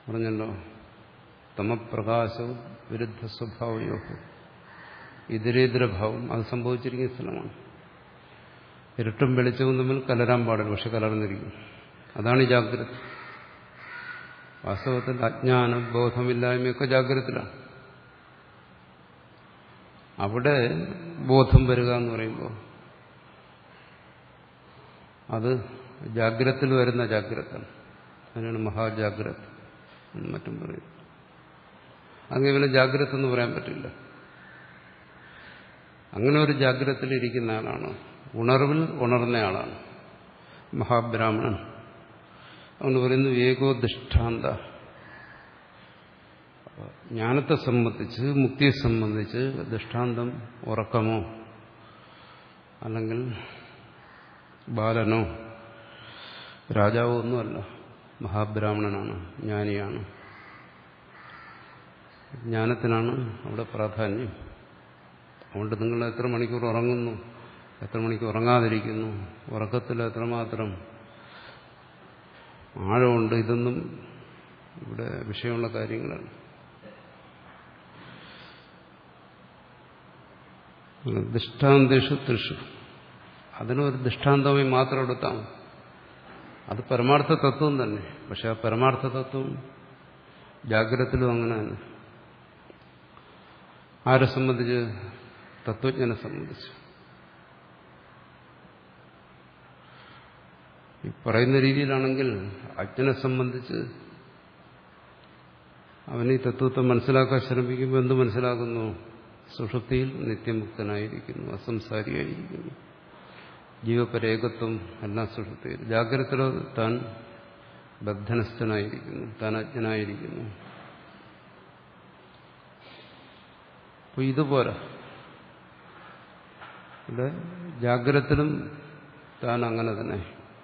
പറഞ്ഞല്ലോ തമപ്രകാശവും വിരുദ്ധ സ്വഭാവയോ ഇതരേതരഭാവം അത് സംഭവിച്ചിരിക്കുന്ന സ്ഥലമാണ് ഇരുട്ടും വെളിച്ചവും തമ്മിൽ കലരാൻ പാടില്ല പക്ഷെ കലർന്നിരിക്കും അതാണ് ഈ ജാഗ്രത വാസ്തവത്തിൽ അജ്ഞാനം ബോധമില്ലായ്മയൊക്കെ ജാഗ്രതത്തിലാണ് അവിടെ ബോധം വരിക എന്ന് പറയുമ്പോൾ അത് ജാഗ്രത്തിൽ വരുന്ന ജാഗ്രത അതിനാണ് മഹാജാഗ്രത എന്ന് മറ്റും പറയും അങ്ങനെ പിന്നെ ജാഗ്രത എന്ന് പറയാൻ പറ്റില്ല അങ്ങനെ ഒരു ജാഗ്രതയിൽ ഇരിക്കുന്ന ആളാണ് ഉണർവിൽ ഉണർന്ന ആളാണ് മഹാബ്രാഹ്മണൻ അതുകൊണ്ട് പറയുന്നു ഏകോ ദൃഷ്ടാന്ത ജ്ഞാനത്തെ സംബന്ധിച്ച് മുക്തിയെ സംബന്ധിച്ച് ദൃഷ്ടാന്തം ഉറക്കമോ അല്ലെങ്കിൽ ബാലനോ രാജാവോ ഒന്നുമല്ല മഹാബ്രാഹ്മണനാണ് ജ്ഞാനിയാണ് ജ്ഞാനത്തിനാണ് അവിടെ പ്രാധാന്യം അതുകൊണ്ട് നിങ്ങൾ എത്ര മണിക്കൂർ ഉറങ്ങുന്നു എത്ര മണിക്കൂർ ഉറങ്ങാതിരിക്കുന്നു ഉറക്കത്തിൽ എത്രമാത്രം ആഴമുണ്ട് ഇതൊന്നും ഇവിടെ വിഷയമുള്ള കാര്യങ്ങളാണ് ദൃഷ്ടാന്തേഷു തൃഷു അതിനൊരു ദൃഷ്ടാന്തമായി മാത്രം എടുത്താൽ അത് പരമാർത്ഥ തത്വം തന്നെ പക്ഷെ ആ പരമാർത്ഥ തത്വം ജാഗ്രതത്തിലും അങ്ങനെ തന്നെ ആരെ സംബന്ധിച്ച് തത്വജ്ഞനെ സംബന്ധിച്ച് ഈ പറയുന്ന രീതിയിലാണെങ്കിൽ അജ്ഞനെ സംബന്ധിച്ച് അവൻ ഈ തത്വത്തെ മനസ്സിലാക്കാൻ ശ്രമിക്കുമ്പോൾ എന്ത് മനസ്സിലാക്കുന്നു സുഷുപ്തിയിൽ നിത്യമുക്തനായിരിക്കുന്നു അസംസാരിയായിരിക്കുന്നു ജീവപരേകത്വം എല്ലാം സുഷുപ്തിയിൽ ജാഗ്രതയിലോ താൻ ബദ്ധനസ്ഥനായിരിക്കുന്നു താൻ അജ്ഞനായിരിക്കുന്നു അപ്പോൾ ഇതുപോലെ ഇവിടെ ജാഗ്രതത്തിലും താൻ അങ്ങനെ തന്നെ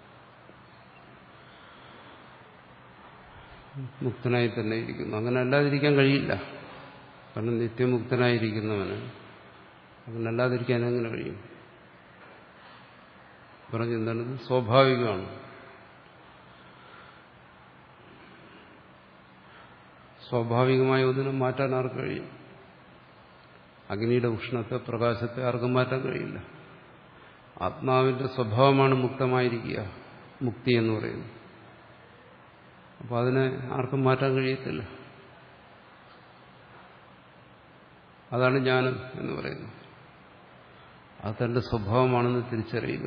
മുക്തനായി തന്നെ ഇരിക്കുന്നു അങ്ങനെ അല്ലാതിരിക്കാൻ കഴിയില്ല കാരണം നിത്യമുക്തനായിരിക്കുന്നവന് അങ്ങനെ അല്ലാതിരിക്കാൻ എങ്ങനെ കഴിയും പറഞ്ഞു എന്താണ് സ്വാഭാവികമാണ് സ്വാഭാവികമായ ഒന്നിനും മാറ്റാൻ ആർക്ക് കഴിയും അഗ്നിയുടെ ഉഷ്ണത്തെ പ്രകാശത്തെ ആർക്കും മാറ്റാൻ കഴിയില്ല ആത്മാവിന്റെ സ്വഭാവമാണ് മുക്തമായിരിക്കുക മുക്തി എന്ന് പറയുന്നത് അപ്പോൾ അതിനെ ആർക്കും മാറ്റാൻ കഴിയത്തില്ല അതാണ് ജ്ഞാനം എന്ന് പറയുന്നത് അത് തന്റെ സ്വഭാവമാണെന്ന് തിരിച്ചറിയുക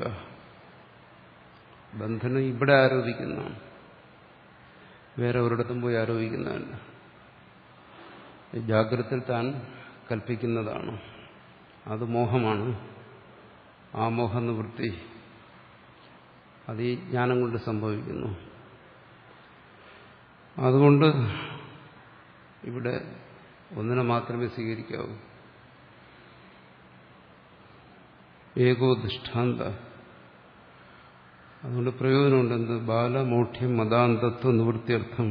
ബന്ധനം ഇവിടെ ആരോപിക്കുന്നതാണ് വേറെ ഒരിടത്തും പോയി ആരോപിക്കുന്നതല്ല ജാഗ്രതയിൽ താൻ കൽപ്പിക്കുന്നതാണ് അത് മോഹമാണ് ആ മോഹനിവൃത്തി അത് ഈ ജ്ഞാനം കൊണ്ട് സംഭവിക്കുന്നു അതുകൊണ്ട് ഇവിടെ ഒന്നിനെ മാത്രമേ സ്വീകരിക്കാവൂ ഏകോ ദൃഷ്ടാന്ത അതുകൊണ്ട് പ്രയോജനമുണ്ട് എന്ത് ബാലമോഠ്യം മതാന്തത്വ നിവൃത്തിയർത്ഥം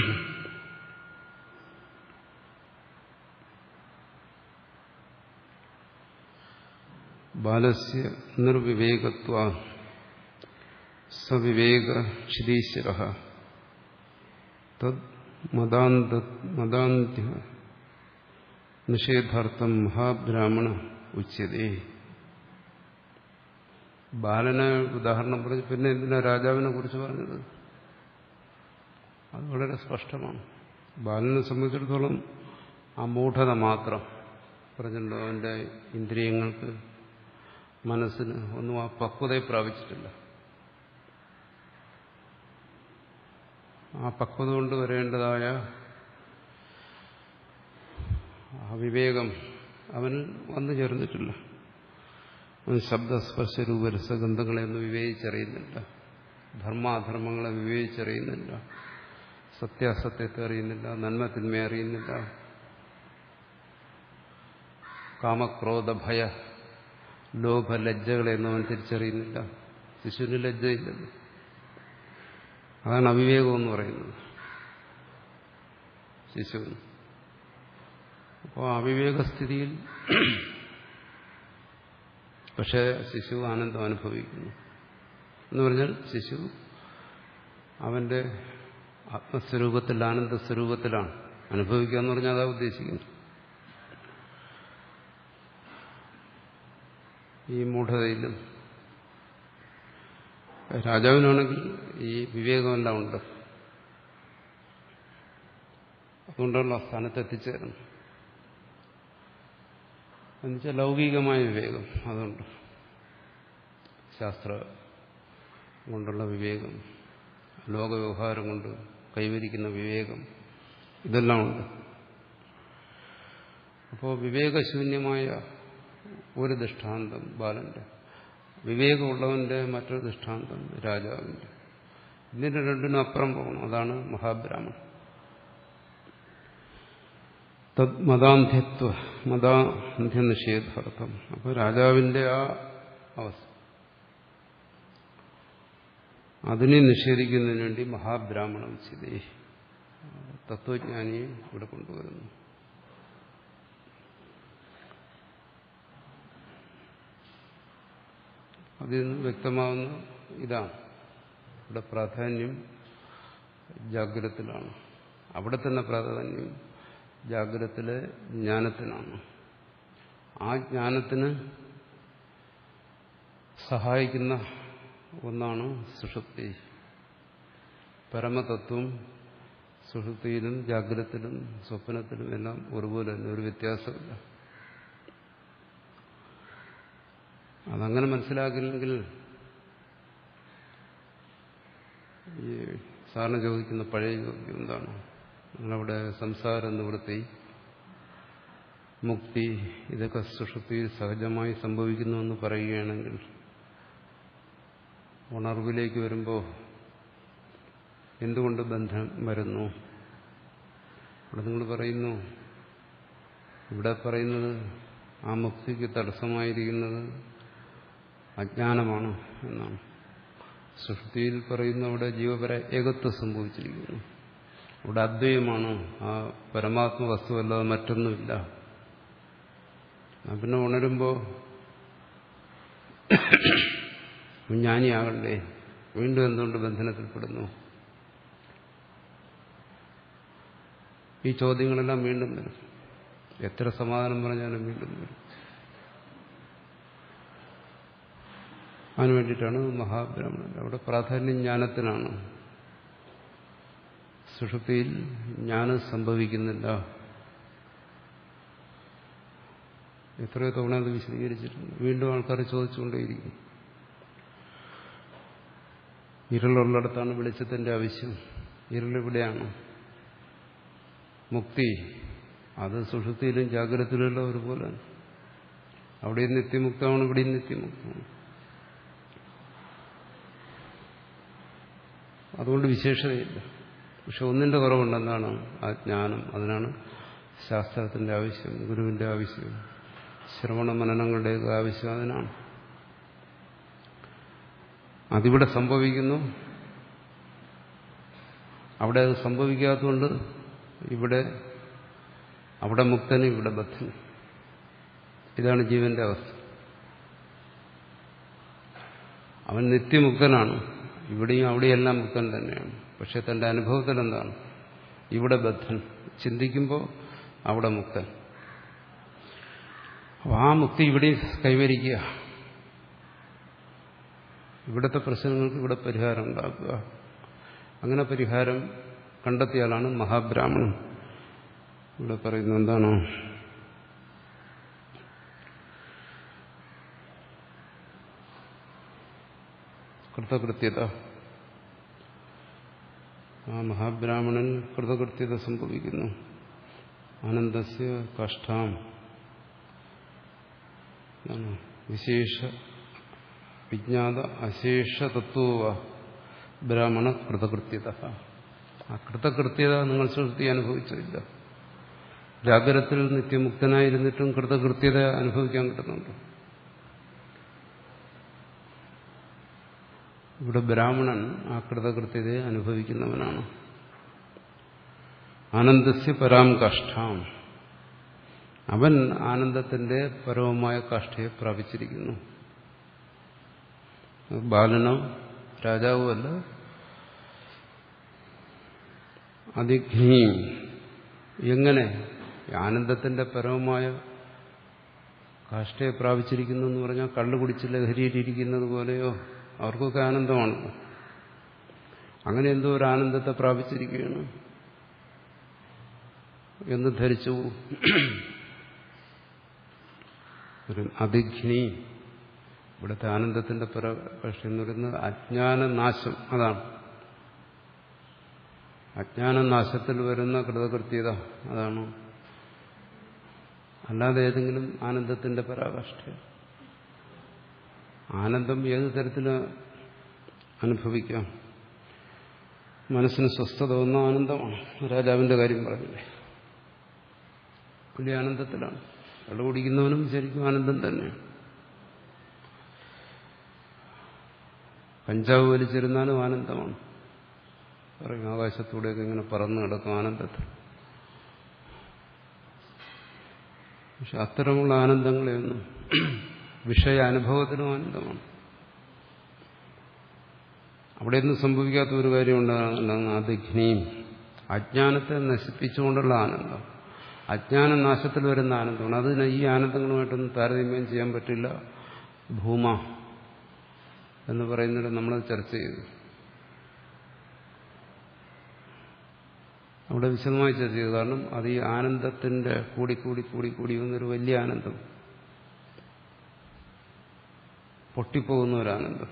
ബാലസ്യ നിർവിവേകത്വ സവിവേക ക്ഷിതീശ്വര തദ് മതാന്ത്യ നിഷേധാർത്ഥം മഹാബ്രാഹ്മണ ഉച്ചതേ ബാലനെ ഉദാഹരണം പറഞ്ഞു പിന്നെ എന്തിനാ രാജാവിനെ കുറിച്ച് പറഞ്ഞത് അത് വളരെ സ്പഷ്ടമാണ് ബാലനെ സംബന്ധിച്ചിടത്തോളം ആ മൂഢത മാത്രം പറഞ്ഞല്ലോ അവൻ്റെ ഇന്ദ്രിയങ്ങൾക്ക് മനസ്സിന് ഒന്നും ആ പക്വതയെ പ്രാപിച്ചിട്ടില്ല ആ പക്വത കൊണ്ട് വരേണ്ടതായ ആ വിവേകം അവന് വന്നു ചേർന്നിട്ടില്ല അവൻ ശബ്ദസ്പർശ രൂപരസഗന്ധങ്ങളെയൊന്നും വിവേചിച്ചറിയുന്നില്ല ധർമാധർമ്മങ്ങളെ വിവേചിച്ചറിയുന്നില്ല സത്യാസത്യത്തെ അറിയുന്നില്ല നന്മ തിന്മ അറിയുന്നില്ല കാമക്രോധ ഭയ ലോഭ ലജ്ജകളെയൊന്നും അവൻ തിരിച്ചറിയുന്നില്ല ശിശുവിന് ലജ്ജയില്ലല്ലോ അതാണ് അവിവേകം എന്ന് പറയുന്നത് ശിശുവിന് അപ്പോൾ അവിവേകസ്ഥിതിയിൽ പക്ഷേ ശിശു ആനന്ദം അനുഭവിക്കുന്നു എന്ന് പറഞ്ഞാൽ ശിശു അവന്റെ ആത്മസ്വരൂപത്തിൽ ആനന്ദസ്വരൂപത്തിലാണ് അനുഭവിക്കുക എന്ന് പറഞ്ഞാൽ അതാ ഉദ്ദേശിക്കുന്നു ഈ മൂഢതയിലും രാജാവിനാണെങ്കിൽ ഈ വിവേകമെല്ലാം ഉണ്ട് അതുകൊണ്ടുള്ള സ്ഥാനത്ത് എത്തിച്ചേരുന്നു എന്നുവെച്ചാൽ ലൗകികമായ വിവേകം അതുണ്ട് ശാസ്ത്ര കൊണ്ടുള്ള വിവേകം ലോകവ്യവഹാരം കൊണ്ട് കൈവരിക്കുന്ന വിവേകം ഇതെല്ലാം ഉണ്ട് അപ്പോൾ വിവേകശൂന്യമായ ഒരു ദൃഷ്ടാന്തം ബാലന്റെ വിവേകമുള്ളവന്റെ മറ്റൊരു ദൃഷ്ടാന്തം രാജാവിന്റെ ഇതിന്റെ രണ്ടിനും അപ്പുറം പോകണം അതാണ് മഹാബ്രാഹ്മൺ തത് മതാന്ധ്യത്വ മതാന്ധ്യനിഷേധാർത്ഥം അപ്പോൾ രാജാവിന്റെ ആ അവസ്ഥ അതിനെ നിഷേധിക്കുന്നതിന് വേണ്ടി മഹാബ്രാഹ്മണ ഉച്ചിതേ തത്വജ്ഞാനിയെ ഇവിടെ കൊണ്ടുവരുന്നു അതിൽ നിന്ന് വ്യക്തമാവുന്ന ഇതാണ് ഇവിടെ പ്രാധാന്യം ജാഗ്രതത്തിലാണ് അവിടെ തന്നെ പ്രാധാന്യം ജാഗ്രതത്തിലെ ജ്ഞാനത്തിനാണ് ആ ജ്ഞാനത്തിന് സഹായിക്കുന്ന ഒന്നാണ് സുഷുപ്തി പരമതത്വം സുഷുപ്തിയിലും ജാഗ്രതത്തിലും സ്വപ്നത്തിലും എല്ലാം ഒരുപോലെ തന്നെ ഒരു വ്യത്യാസമില്ല അതങ്ങനെ മനസ്സിലാക്കില്ലെങ്കിൽ ഈ സാറിന് ചോദിക്കുന്ന പഴയ ചോദ്യം എന്താണ് നിങ്ങളവിടെ സംസാര നിവൃത്തി മുക്തി ഇതൊക്കെ സുഷുപ്തിയിൽ സഹജമായി സംഭവിക്കുന്നുവെന്ന് പറയുകയാണെങ്കിൽ ഉണർവിലേക്ക് വരുമ്പോൾ എന്തുകൊണ്ട് ബന്ധം വരുന്നു ഇവിടെ നിങ്ങൾ പറയുന്നു ഇവിടെ പറയുന്നത് ആ മുക്തിക്ക് തടസ്സമായിരിക്കുന്നത് അജ്ഞാനമാണ് എന്നാണ് സൃഷ്ടിയിൽ പറയുന്ന അവിടെ ജീവപര ഏകത്വം സംഭവിച്ചിരിക്കുന്നു അവിടെ അദ്വൈതമാണ് ആ പരമാത്മ വസ്തുവല്ലാതെ മറ്റൊന്നുമില്ല പിന്നെ ഉണരുമ്പോൾ ജ്ഞാനിയാകണ്ടേ വീണ്ടും എന്തുകൊണ്ട് ബന്ധനത്തിൽപ്പെടുന്നു ഈ ചോദ്യങ്ങളെല്ലാം വീണ്ടും വരും എത്ര സമാധാനം പറഞ്ഞാലും വീണ്ടും വരും അതിനു വേണ്ടിയിട്ടാണ് മഹാബ്രാഹ്മണൻ അവിടെ പ്രാധാന്യം ജ്ഞാനത്തിനാണ് സുഷുപ്തിയിൽ ജ്ഞാനം സംഭവിക്കുന്നില്ല എത്രയോ തവണ അത് വിശദീകരിച്ചിട്ടുണ്ട് വീണ്ടും ആൾക്കാർ ചോദിച്ചുകൊണ്ടേയിരിക്കും ഇരുളുള്ളിടത്താണ് വെളിച്ചത്തിന്റെ ആവശ്യം ഇരുളിവിടെയാണ് മുക്തി അത് സുഷുപ്തിയിലും ജാഗ്രതയിലും ഒരുപോലെ അവിടെയും നിത്യമുക്തമാണ് ഇവിടെയും നിത്യമുക്തമാണ് അതുകൊണ്ട് വിശേഷതയില്ല പക്ഷെ ഒന്നിന്റെ കുറവുണ്ടെന്നാണ് ആ ജ്ഞാനം അതിനാണ് ശാസ്ത്രത്തിന്റെ ആവശ്യം ഗുരുവിന്റെ ആവശ്യം ശ്രവണ മനനങ്ങളുടെയൊക്കെ ആവശ്യം അതിനാണ് അതിവിടെ സംഭവിക്കുന്നു അവിടെ അത് സംഭവിക്കാത്തതുകൊണ്ട് ഇവിടെ അവിടെ മുക്തന് ഇവിടെ ബദ്ധന് ഇതാണ് ജീവന്റെ അവസ്ഥ അവൻ നിത്യമുക്തനാണ് ഇവിടെയും അവിടെയെല്ലാം മുക്തൻ തന്നെയാണ് പക്ഷെ തന്റെ അനുഭവത്തിൽ എന്താണ് ഇവിടെ ബദ്ധൻ ചിന്തിക്കുമ്പോൾ അവിടെ മുക്തൻ അപ്പോൾ ആ മുക്തി ഇവിടെ കൈവരിക്കുക ഇവിടുത്തെ പ്രശ്നങ്ങൾക്ക് ഇവിടെ പരിഹാരം ഉണ്ടാക്കുക അങ്ങനെ പരിഹാരം കണ്ടെത്തിയാലാണ് മഹാബ്രാഹ്മണൻ ഇവിടെ പറയുന്നത് എന്താണ് കൃതകൃത്യത ആ മഹാബ്രാഹ്മണൻ കൃതകൃത്യത സംഭവിക്കുന്നു ആനന്ദസ്യ കഷ്ടാം വിശേഷ വിജ്ഞാത അശേഷ തത്വ ബ്രാഹ്മണ കൃതകൃത്യത ആ കൃതകൃത്യത നിങ്ങൾ സൃഷ്ടി അനുഭവിച്ചില്ല ജാഗ്രതത്തിൽ നിത്യമുക്തനായിരുന്നിട്ടും കൃതകൃത്യത അനുഭവിക്കാൻ കിട്ടുന്നുണ്ട് ഇവിടെ ബ്രാഹ്മണൻ ആ കൃതകൃത്യതയെ അനുഭവിക്കുന്നവനാണ് ആനന്ദസ്യ പരാം കാഷ്ഠാം അവൻ ആനന്ദത്തിന്റെ പരമമായ കാഷ്ഠയെ പ്രാപിച്ചിരിക്കുന്നു ബാലനോ രാജാവുമല്ല അതിഘ്നീ എങ്ങനെ ഈ ആനന്ദത്തിന്റെ പരമമായ കാഷ്ടയെ പ്രാപിച്ചിരിക്കുന്നു എന്ന് പറഞ്ഞാൽ കള്ളു കുടിച്ച് ലഹരിയിലിരിക്കുന്നത് പോലെയോ അവർക്കൊക്കെ ആനന്ദമാണ് അങ്ങനെ എന്തോ ഒരു ആനന്ദത്തെ പ്രാപിച്ചിരിക്കുകയാണ് എന്ന് ധരിച്ചു ഒരു അതിഘ്നി ഇവിടുത്തെ ആനന്ദത്തിന്റെ പ്രകഷ്ടം എന്ന് പറയുന്നത് അജ്ഞാനനാശം അതാണ് അജ്ഞാനനാശത്തിൽ വരുന്ന കൃതകൃത്യത അതാണ് അല്ലാതെ ഏതെങ്കിലും ആനന്ദത്തിന്റെ പരാകാഷ്ഠ ആനന്ദം ഏത് തരത്തിൽ അനുഭവിക്കാം മനസ്സിന് സ്വസ്ഥത വന്ന ആനന്ദമാണ് രാജാവിന്റെ കാര്യം പറഞ്ഞില്ലേ വലിയ ആനന്ദത്തിലാണ് വെള്ളം കുടിക്കുന്നവനും ശരിക്കും ആനന്ദം തന്നെയാണ് കഞ്ചാവ് വലിച്ചിരുന്നാലും ആനന്ദമാണ് പറയും ആകാശത്തൂടെയൊക്കെ ഇങ്ങനെ പറന്നു കിടക്കും ആനന്ദത്തിൽ പക്ഷെ അത്തരമുള്ള ആനന്ദങ്ങളെയൊന്നും വിഷയ അനുഭവത്തിനും ആനന്ദമാണ് അവിടെയൊന്നും സംഭവിക്കാത്ത ഒരു കാര്യം ഉണ്ടാകുന്നതാണ് അതിഘ്നിയും അജ്ഞാനത്തെ നശിപ്പിച്ചുകൊണ്ടുള്ള ആനന്ദം അജ്ഞാന നാശത്തിൽ വരുന്ന ആനന്ദമാണ് അതിന് ഈ ആനന്ദങ്ങളുമായിട്ടൊന്നും താരതമ്യം ചെയ്യാൻ പറ്റില്ല ഭൂമ എന്ന് പറയുന്നത് നമ്മൾ ചർച്ച ചെയ്തു അവിടെ വിശദമായി ചർച്ച ചെയ്തു കാരണം അത് ഈ ആനന്ദത്തിന്റെ കൂടി കൂടി കൂടി കൂടി വന്നൊരു വലിയ ആനന്ദം പൊട്ടിപ്പോകുന്ന ഒരു ആനന്ദം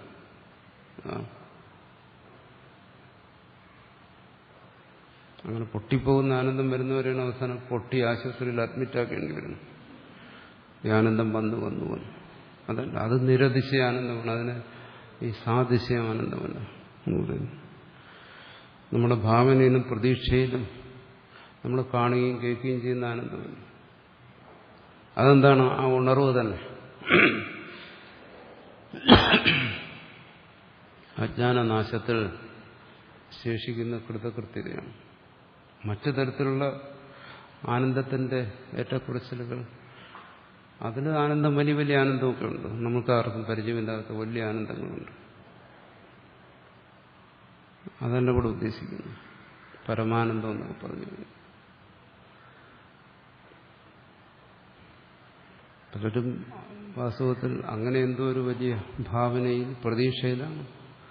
അങ്ങനെ പൊട്ടിപ്പോകുന്ന ആനന്ദം വരുന്നവരെയാണ് അവസാനം പൊട്ടി ആശുപത്രിയിൽ അഡ്മിറ്റാക്കേണ്ടി വരുന്നു ഈ ആനന്ദം വന്നു വന്നു വന്നു അതല്ല അത് നിരതിശയ ആനന്ദമാണ് അതിന് ഈ സാതിശയ ആനന്ദമല്ല എന്ന് പറയുന്നു നമ്മുടെ ഭാവനയിലും പ്രതീക്ഷയിലും നമ്മൾ കാണുകയും കേൾക്കുകയും ചെയ്യുന്ന ആനന്ദമല്ല അതെന്താണ് ആ ഉണർവ് തന്നെ അജ്ഞാനനാശത്തിൽ ശേഷിക്കുന്ന കൃതകൃത്യതയാണ് മറ്റു തരത്തിലുള്ള ആനന്ദത്തിന്റെ ഏറ്റക്കുറച്ചിലുകൾ അതിൽ ആനന്ദം വലിയ വലിയ ആനന്ദമൊക്കെ ഉണ്ട് നമുക്ക് ആർക്കും പരിചയമില്ലാത്ത വലിയ ആനന്ദങ്ങളുണ്ട് അതല്ല കൂടെ ഉദ്ദേശിക്കുന്നു പരമാനന്ദം എന്നൊക്കെ പറഞ്ഞു പലരും വാസ്തവത്തിൽ അങ്ങനെ എന്തോ ഒരു വലിയ ഭാവനയിൽ പ്രതീക്ഷയിലാണ്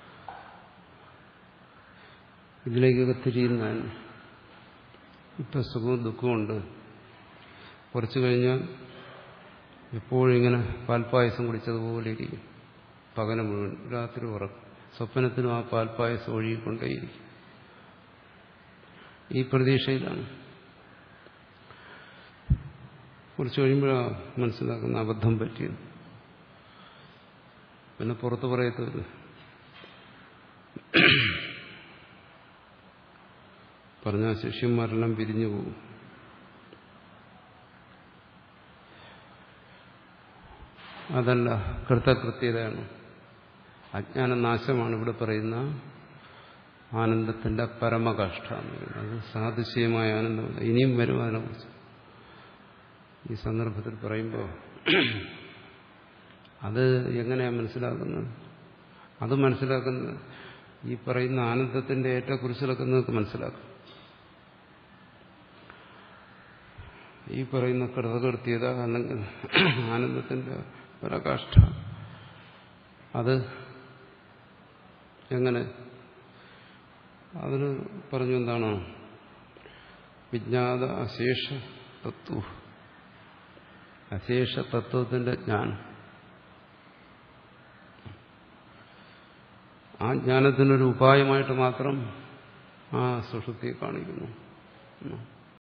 ഇതിലേക്കൊക്കെ തിരിയുന്നതാണ് ഇപ്പം സുഖവും ദുഃഖമുണ്ട് കുറച്ചു കഴിഞ്ഞാൽ എപ്പോഴും ഇങ്ങനെ പാൽപ്പായസം കുടിച്ചതുപോലെ ഇരിക്കും പകല മുഴുവൻ രാത്രി ഉറക്കും സ്വപ്നത്തിനും ആ പാൽപ്പായസം ഒഴുകിക്കൊണ്ടേയിരിക്കും ഈ പ്രതീക്ഷയിലാണ് കുറച്ച് കഴിയുമ്പോഴാണ് മനസ്സിലാക്കുന്ന അബദ്ധം പറ്റിയത് പിന്നെ പുറത്തു പറയത്തില്ല പറഞ്ഞ ശിഷ്യന്മാരെല്ലാം പിരിഞ്ഞു പോകും അതല്ല കൃതകൃത്യതയാണ് അജ്ഞാനനാശമാണ് ഇവിടെ പറയുന്ന ആനന്ദത്തിന്റെ പരമകാഷ്ഠ എന്ന് പറയുന്നത് അത് സാദൃശ്യമായ ആനന്ദമല്ല ഇനിയും വരും അതിനെക്കുറിച്ച് ഈ സന്ദർഭത്തിൽ പറയുമ്പോൾ അത് എങ്ങനെയാണ് മനസ്സിലാക്കുന്നത് അത് മനസ്സിലാക്കുന്നത് ഈ പറയുന്ന ആനന്ദത്തിന്റെ ഏറ്റക്കുറിച്ചിലൊക്കെ നിങ്ങൾക്ക് മനസ്സിലാക്കും ഈ പറയുന്ന കൃതകൃത്യത അല്ലെങ്കിൽ ആനന്ദത്തിന്റെ പരകാഷ്ഠ അത് എങ്ങനെ അതിന് പറഞ്ഞു എന്താണ് വിജ്ഞാത അശേഷ തത്വ അശേഷ തത്വത്തിന്റെ ജ്ഞാനം ആ ജ്ഞാനത്തിനൊരു ഉപായമായിട്ട് മാത്രം ആ സുഷുപ്തിയെ കാണിക്കുന്നു